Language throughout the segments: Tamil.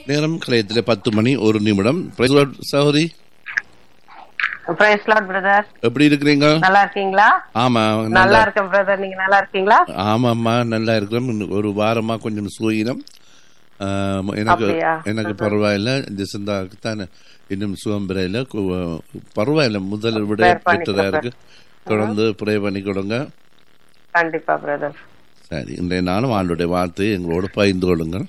நேரம் கலையத்தில் பத்து மணி ஒரு நிமிடம் Praise the Lord, சகோதரி பிரைஸ் லார்ட் பிரதர் எப்படி இருக்கிறீங்க நல்லா இருக்கீங்களா ஆமா நல்லா நல்லா இருக்கேன் பிரதர் நீங்க நல்லா இருக்கீங்களா ஆமாம்மா நல்லா இருக்கிறோம் இன்னும் ஒரு வாரமா கொஞ்சம் சுயினம் ஆம், எனக்கு அப்படியா? எனக்கு பரவாயில்ல ஜெசந்தாக்கு தான் இன்னும் சுகம் பெறையில கு- பரவாயில்ல முதல் விட Prayer பண்ணிக்கோ, பெற்றதா இருக்கு தொடர்ந்து ப்ரே பண்ணி கொடுங்க கண்டிப்பா பிரதர் சரி இன்றைய நாளும் ஆண்டுடைய வார்த்தையை எங்களோடு பகிர்ந்து கொள்ளுங்கள்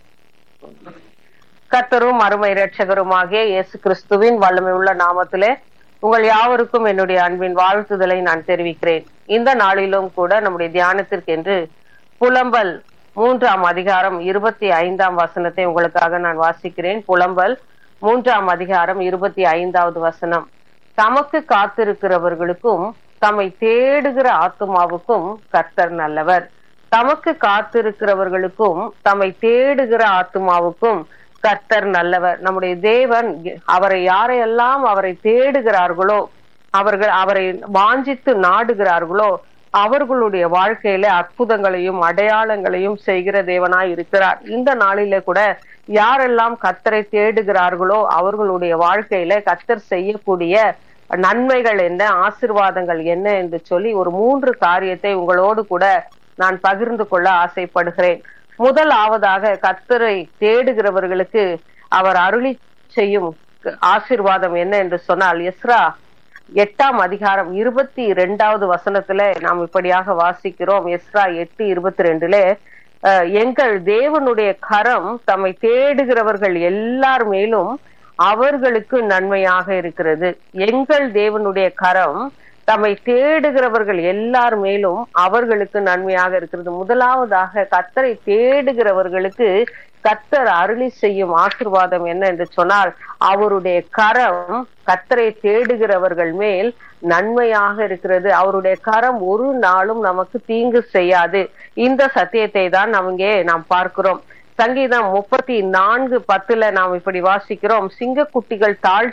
கர்த்தரும் அருமை இரட்சகருமாகிய இயேசு கிறிஸ்துவின் வல்லமை உள்ள நாமத்திலே உங்கள் யாவருக்கும் என்னுடைய அன்பின் வாழ்த்துதலை நான் தெரிவிக்கிறேன் இந்த நாளிலும் கூட நம்முடைய தியானத்திற்கென்று புலம்பல் மூன்றாம் அதிகாரம் இருபத்தி ஐந்தாம் வசனத்தை உங்களுக்காக நான் வாசிக்கிறேன் புலம்பல் மூன்றாம் அதிகாரம் இருபத்தி ஐந்தாவது வசனம் தமக்கு காத்திருக்கிறவர்களுக்கும் தம்மை தேடுகிற ஆத்துமாவுக்கும் கர்த்தர் நல்லவர் தமக்கு காத்திருக்கிறவர்களுக்கும் தம்மை தேடுகிற ஆத்துமாவுக்கும் கர்த்தர் நல்லவர் நம்முடைய தேவன் அவரை யாரையெல்லாம் அவரை தேடுகிறார்களோ அவர்கள் அவரை வாஞ்சித்து நாடுகிறார்களோ அவர்களுடைய வாழ்க்கையில அற்புதங்களையும் அடையாளங்களையும் செய்கிற தேவனாய் இருக்கிறார் இந்த நாளிலே கூட யாரெல்லாம் கர்த்தரை தேடுகிறார்களோ அவர்களுடைய வாழ்க்கையில கர்த்தர் செய்யக்கூடிய நன்மைகள் என்ன ஆசிர்வாதங்கள் என்ன என்று சொல்லி ஒரு மூன்று காரியத்தை உங்களோடு கூட நான் பகிர்ந்து கொள்ள ஆசைப்படுகிறேன் முதலாவதாக கர்த்தரை தேடுகிறவர்களுக்கு அவர் அருளி செய்யும் ஆசீர்வாதம் என்ன என்று சொன்னால் எஸ்ரா எட்டாம் அதிகாரம் இருபத்தி இரண்டாவது வசனத்துல நாம் இப்படியாக வாசிக்கிறோம் எஸ்ரா எட்டு இருபத்தி ரெண்டுல அஹ், எங்கள் தேவனுடைய கரம் தம்மை தேடுகிறவர்கள் எல்லார் மேலும் அவர்களுக்கு நன்மையாக இருக்கிறது எங்கள் தேவனுடைய கரம் தம்மை தேடுகிறவர்கள் எல்லார் மேலும் அவர்களுக்கு நன்மையாக இருக்கிறது முதலாவதாக கத்தரை தேடுகிறவர்களுக்கு கத்தர் அருளி செய்யும் ஆசிர்வாதம் என்ன என்று சொன்னால் அவருடைய கரம் கத்தரை தேடுகிறவர்கள் மேல் நன்மையாக இருக்கிறது அவருடைய கரம் ஒரு நாளும் நமக்கு தீங்கு செய்யாது இந்த சத்தியத்தை தான் நாம் இங்கே நாம் பார்க்கிறோம் சங்கீதம் முப்பத்தி நான்கு பத்துல நாம் இப்படி வாசிக்கிறோம் சிங்கக்குட்டிகள் தாழ்